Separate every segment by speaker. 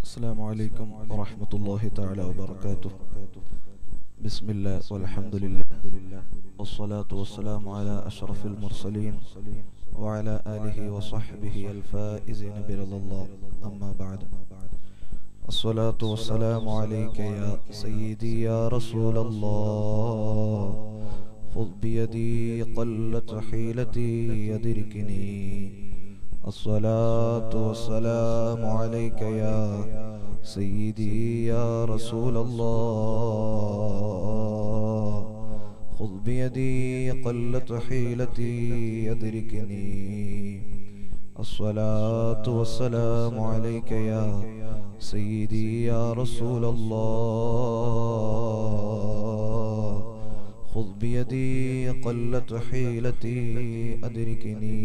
Speaker 1: السلام عليكم ورحمة الله تعالى وبركاته بسم الله والحمد لله والصلاة والسلام على أشرف المرسلين وعلى آله وصحبه الفائزين برضا الله أما بعد الصلاة والسلام عليك يا سيدي يا رسول الله خذ بيدي قلت حيلتي يدركني الصلاة والسلام عليك يا سيدي يا رسول الله خذ بيدي قلت حيلتي يدركني الصلاة والسلام عليك يا سيدي يا رسول الله خذ بيدي قلت حيلتي أدركني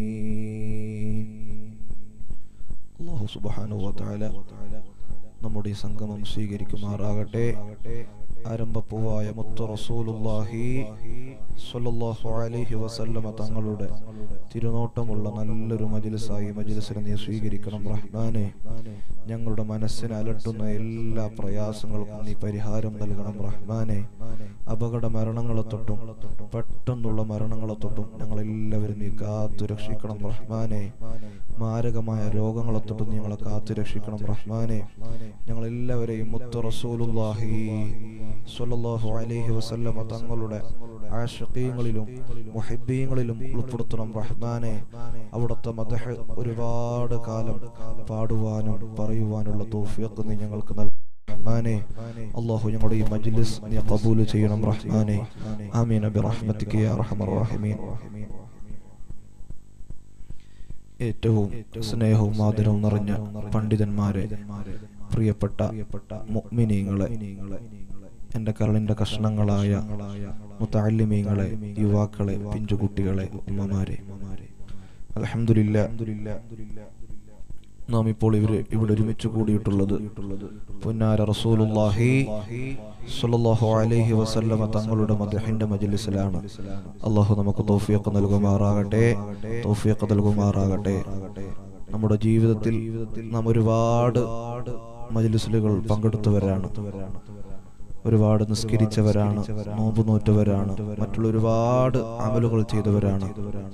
Speaker 1: അള്ളാഹു സുബാനു വതാല നമ്മുടെ ഈ സംഗമം സ്വീകരിക്കുമാറാകട്ടെ ആരംഭപ്പൂവായ മുത്തു റസൂലുള്ളാഹി സ്വല്ലല്ലാഹു അലൈഹി വസല്ലമ തങ്ങളുടെ തിരുനോട്ടമുള്ള നല്ലൊരു മജ്ലിസായി മജ്ലിസിനെ നീ സ്വീകരിക്കണം റഹ്മാനെ ഞങ്ങളുടെ മനസ്സിനെ അലട്ടുന്ന എല്ലാ പ്രയാസങ്ങൾക്കും നീ പരിഹാരം നൽകണം റഹ്മാനെ അപകട മരണങ്ങളെ തൊട്ടും പെട്ടെന്നുള്ള മരണങ്ങളെ തൊട്ടും ഞങ്ങളെല്ലാവരും നീ കാത്തു രക്ഷിക്കണം റഹ്മാനെ മാരകമായ രോഗങ്ങളെ തൊട്ടും നീ ഞങ്ങളെ കാത്തു രക്ഷിക്കണം റഹ്മാനെ ഞങ്ങളെല്ലാവരെയും മുത്തു റസൂലുള്ളാഹി സ്വല്ലല്ലാഹു അലൈഹി വസല്ലമ തങ്ങളുടെ ആശക്കീങ്ങളിലും മുഹിബീങ്ങളിലും ഉൾപ്പെടുത്തണം റഹ്മാനെ അവിടുത്തെ മദഹ് ഒരുപാട് കാലം പാടുവാനും പറയുവാനുള്ള തൗഫീഖ് നീ ഞങ്ങൾക്ക് നൽകും റഹ്മാനെ അള്ളാഹു ഞങ്ങളുടെ ഈ മജ്ലിസ് നീ കബൂൽ ചെയ്യണം റഹ്മാനെ ആമീൻ ബിറഹ്മതിക യാ അർഹമർ റഹീമീൻ ഏറ്റവും സ്നേഹവും ആദരവും നിറഞ്ഞ പണ്ഡിതന്മാരെ പ്രിയപ്പെട്ട മുഅ്മിനീങ്ങളെ എന്റെ കരളിന്റെ കഷ്ണങ്ങളായ മുത്തല്ലിമീങ്ങളെ യുവാക്കളെ പിഞ്ചുകുട്ടികളെ ഉമ്മമാരെ അലഹമില്ല നാം ഇപ്പോൾ ഇവര് ഇവിടെ ഒരുമിച്ച് കൂടിയിട്ടുള്ളത് പുന്നാര റസൂലുള്ളാഹി സ്വല്ലല്ലാഹു അലൈഹി വസല്ലമ തങ്ങളുടെ മദ്ഹിന്റെ മജ്ലിസിലാണ് അള്ളാഹു നമുക്ക് തൗഫീഖ് നൽകുമാറാകട്ടെ തൗഫീഖ് നൽകുമാറാകട്ടെ നമ്മുടെ ജീവിതത്തിൽ നാം ഒരുപാട് മജ്ലിസുകൾ പങ്കെടുത്തവരാണ് ഒരുപാട് നിസ്കരിച്ചവരാണ് നോമ്പ് നോറ്റവരാണ് മറ്റുള്ള ഒരുപാട് അമലുകൾ ചെയ്തവരാണ്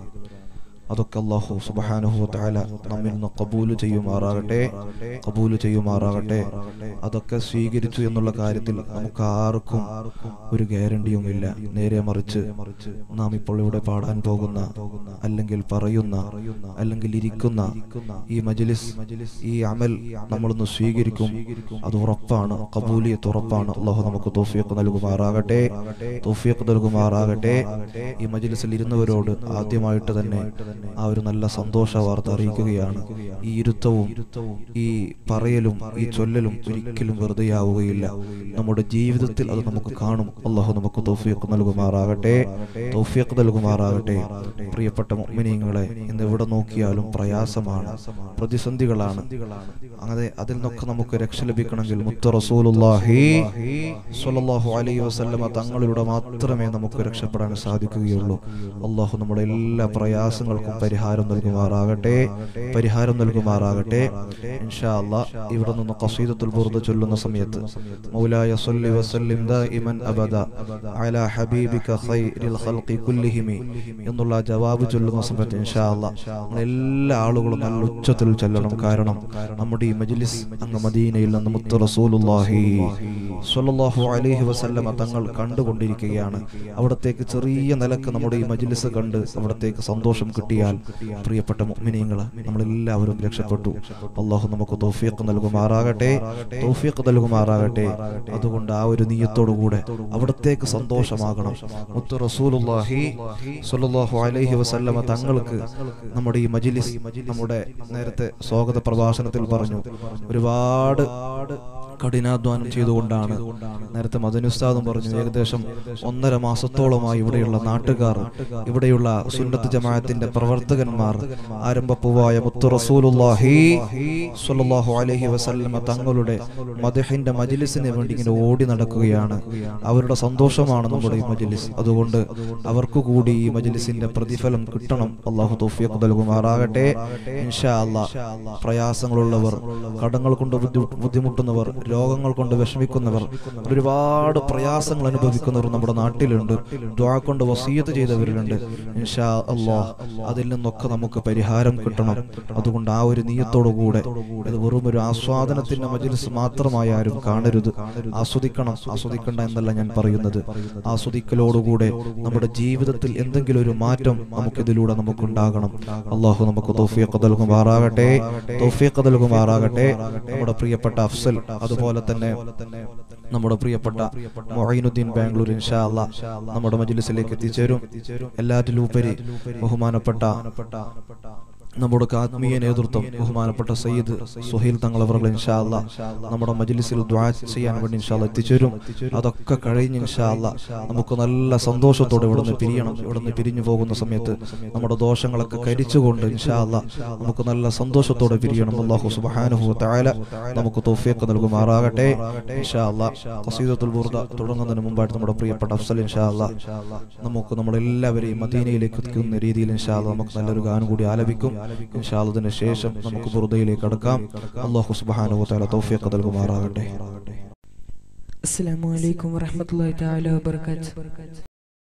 Speaker 1: അതൊക്കെ അള്ളാഹു സുബാനുഹു താല നമ്മിൽ നിന്ന് കബൂല് ചെയ്യുമാറാകട്ടെ കബൂല് ചെയ്യുമാറാകട്ടെ അതൊക്കെ സ്വീകരിച്ചു എന്നുള്ള കാര്യത്തിൽ നമുക്ക് ആർക്കും ഒരു ഗ്യാരണ്ടിയും ഇല്ല നേരെ മറിച്ച് നാം ഇപ്പോൾ ഇവിടെ പാടാൻ പോകുന്ന അല്ലെങ്കിൽ പറയുന്ന അല്ലെങ്കിൽ ഇരിക്കുന്ന ഈ മജ്ലിസ് ഈ അമൽ നമ്മളൊന്ന് സ്വീകരിക്കും അത് ഉറപ്പാണ് കബൂലിയത്ത് ഉറപ്പാണ് അള്ളാഹു നമുക്ക് തോഫിയൊക്കെ നൽകുമാറാകട്ടെ തോഫിയൊക്കെ നൽകുമാറാകട്ടെ ഈ മജ്ലിസിൽ ഇരുന്നവരോട് ആദ്യമായിട്ട് തന്നെ ആ ഒരു നല്ല സന്തോഷ വാർത്ത അറിയിക്കുകയാണ് ഈ ഇരുത്തവും ഈ പറയലും ഈ ചൊല്ലലും ഒരിക്കലും വെറുതെയാവുകയില്ല നമ്മുടെ ജീവിതത്തിൽ അത് നമുക്ക് കാണും അള്ളാഹു നമുക്ക് തൗഫീഖ് നൽകുമാറാകട്ടെ തൗഫീഖ് നൽകുമാറാകട്ടെ പ്രിയപ്പെട്ട മുഅ്മിനീങ്ങളെ ഇന്ന് എവിടെ നോക്കിയാലും പ്രയാസമാണ് പ്രതിസന്ധികളാണ് അങ്ങനെ അതിൽ നിന്നൊക്കെ നമുക്ക് രക്ഷ ലഭിക്കണമെങ്കിൽ മുത്ത റസൂലുള്ളാഹി സ്വല്ലല്ലാഹു അലൈഹി വസല്ലമ തങ്ങളിലൂടെ മാത്രമേ നമുക്ക് രക്ഷപ്പെടാൻ സാധിക്കുകയുള്ളൂ അള്ളാഹു നമ്മുടെ എല്ലാ പ്രയാസങ്ങൾക്കും പരിഹാരം നൽകുമാറാകട്ടെ പരിഹാരം നൽകുമാറാകട്ടെ ഇൻഷാ അല്ലാ ഇവിടെ നിന്ന് ഖസീദത്തുൽ ബുർദ ചൊല്ലുന്ന സമയത്ത് മൗലായ സല്ലി വസല്ലിം ദായിമൻ അബദ അലാ ഹബീബിക ഖൈറിൽ ഖൽഖി കുല്ലിഹിം എന്നുള്ള ജവാബ് ചൊല്ലുന്ന സമയത്ത് ഇൻഷാ അല്ലാ എല്ലാ ആളുകളും നല്ല ഉച്ചത്തിൽ ചൊല്ലണം കാരണം നമ്മുടെ ഈ മജ്ലിസ് അങ്ങ് മദീനയിൽ നിന്ന് മുത്ത് റസൂലുള്ളാഹി സ്വല്ലല്ലാഹു അലൈഹി വസല്ലമ തങ്ങൾ കണ്ടുകൊണ്ടിരിക്കുകയാണ് അവിടത്തേക്ക് ചെറിയ നിലക്ക് നമ്മുടെ ഈ മജ്ലിസ് കണ്ട് അവിടത്തേക്ക് സന്തോഷം കിട്ടിയാൽ പ്രിയപ്പെട്ട മുഅ്മിനീങ്ങൾ നമ്മളെല്ലാവരും രക്ഷപ്പെട്ടു അള്ളാഹു നമുക്ക് തൗഫീഖ് നൽകുമാറാകട്ടെ തൗഫീഖ് നൽകുമാറാകട്ടെ അതുകൊണ്ട് ആ ഒരു നീയത്തോടു കൂടെ അവിടത്തേക്ക് സന്തോഷമാകണം മുത്തു റസൂലുള്ളാഹി സ്വല്ലല്ലാഹു അലൈഹി വസല്ലമ തങ്ങൾക്ക് നമ്മുടെ ഈ മജ്ലിസ് നമ്മുടെ നേരത്തെ സ്വാഗത പ്രഭാഷണത്തിൽ പറഞ്ഞു ഒരുപാട് കഠിനാധ്വാനം ചെയ്തുകൊണ്ടാണ് നേരത്തെ മദനുസ്താദും പറഞ്ഞു ഏകദേശം ഒന്നര മാസത്തോളമായി ഇവിടെയുള്ള നാട്ടുകാർ ഇവിടെയുള്ള സുന്നത്ത് ജമാഅത്തിന്റെ പ്രവർത്തകന്മാർ ആരംഭപ്പുവായ മുത്തു റസൂലുള്ളാഹി സ്വല്ലല്ലാഹു അലൈഹി വസല്ലമ തങ്ങളുടെ മദഹിന്റെ മജ്ലിസിന് വേണ്ടി ഇങ്ങനെ ഓടി നടക്കുകയാണ് അവരുടെ സന്തോഷമാണ് നമ്മുടെ ഈ മജ്ലിസ് അതുകൊണ്ട് അവർക്ക് കൂടി ഈ മജ്ലിസിന്റെ പ്രതിഫലം കിട്ടണം അള്ളാഹു തൗഫീഖ് നൽകുമാറാകട്ടെ ഇൻഷാ അല്ലാ പ്രയാസങ്ങളുള്ളവർ കടങ്ങൾ കൊണ്ട് ബുദ്ധി- ബുദ്ധിമുട്ടുന്നവർ രോഗങ്ങൾ കൊണ്ട് വിഷമിക്കുന്നവർ ഒരുപാട് പ്രയാസങ്ങൾ അനുഭവിക്കുന്നവർ നമ്മുടെ നാട്ടിലുണ്ട് ദ്വാ കൊണ്ട് വസീയത്ത് ചെയ്തവരിലുണ്ട് ഇൻഷാ അള്ളാഹ് അതിൽ നിന്നൊക്കെ നമുക്ക് പരിഹാരം കിട്ടണം അതുകൊണ്ട് ആ ഒരു നീയത്തോടു കൂടെ ഇത് വെറും ഒരു ആസ്വാദനത്തിന്റെ മജ്ലിസ് മാത്രമായി ആരും കാണരുത് ആസ്വദിക്കണം ആസ്വദിക്കണ്ട എന്നല്ല ഞാൻ പറയുന്നത് ആസ്വദിക്കലോടുകൂടെ നമ്മുടെ ജീവിതത്തിൽ എന്തെങ്കിലും ഒരു മാറ്റം നമുക്കിതിലൂടെ നമുക്കുണ്ടാകണം അള്ളാഹു നമുക്ക് തൗഫീഖ് നൽകുമാറാകട്ടെ തൗഫീഖ് നൽകുമാറാകട്ടെ നമ്മുടെ പ്രിയപ്പെട്ട അഫ്സൽ അതുപോലെ തന്നെ നമ്മുടെ പ്രിയപ്പെട്ട മൊഹീനുദ്ദീൻ ബാംഗ്ലൂർ ഇൻഷാ അല്ലാ നമ്മുടെ മജ്ലിസിലേക്ക് എത്തിച്ചേരും എല്ലാറ്റിലും ഉപരി ബഹുമാനപ്പെട്ട നമ്മുടെ ആത്മീയ നേതൃത്വം ബഹുമാനപ്പെട്ട സയ്യിദ് സുഹൈൽ തങ്ങളവർ ഇൻഷാ അല്ലാ നമ്മുടെ മജ്ലിസിൽ ദ്വാ ചെയ്യാൻ വേണ്ടി ഇൻഷാ അല്ലാ എത്തിച്ചേരും അതൊക്കെ കഴിഞ്ഞ് ഇൻഷാ അല്ലാ നമുക്ക് നല്ല സന്തോഷത്തോടെ ഇവിടുന്ന് പിരിയണം ഇവിടുന്ന് പിരിഞ്ഞു പോകുന്ന സമയത്ത് നമ്മുടെ ദോഷങ്ങളൊക്കെ കരിച്ചുകൊണ്ട് ഇൻഷാ അല്ലാ നമുക്ക് നല്ല സന്തോഷത്തോടെ പിരിയണം അല്ലാഹു സുബ്ഹാനഹു വ തആല നമുക്ക് തൗഫീഖ് നൽകുമാറാകട്ടെ ഇൻഷാ അല്ലാ ഖസീദത്തുൽ ബുർദ തുടങ്ങുന്നതിന് മുമ്പായിട്ട് നമ്മുടെ പ്രിയപ്പെട്ട അഫ്സൽ ഇൻഷാ അല്ലാ നമുക്ക് നമ്മളെല്ലാവരെയും മദീനയിലേക്ക് എത്തിക്കുന്ന രീതിയിൽ ഇൻഷാ അല്ലാ നമുക്ക് നല്ലൊരു ഗാനം കൂടി ആലപിക്കും ഇൻഷാ അല്ലാ അതിന് ശേഷം നമുക്ക് ബുർദയിലേക്ക് കടക്കാം അല്ലാഹു സുബ്ഹാനഹു വ തആല തൗഫീഖ് നൽകുമാറാകട്ടെ
Speaker 2: അസ്സലാമു അലൈക്കും വറഹ്മത്തുള്ളാഹി തആല വബറകാതുഹു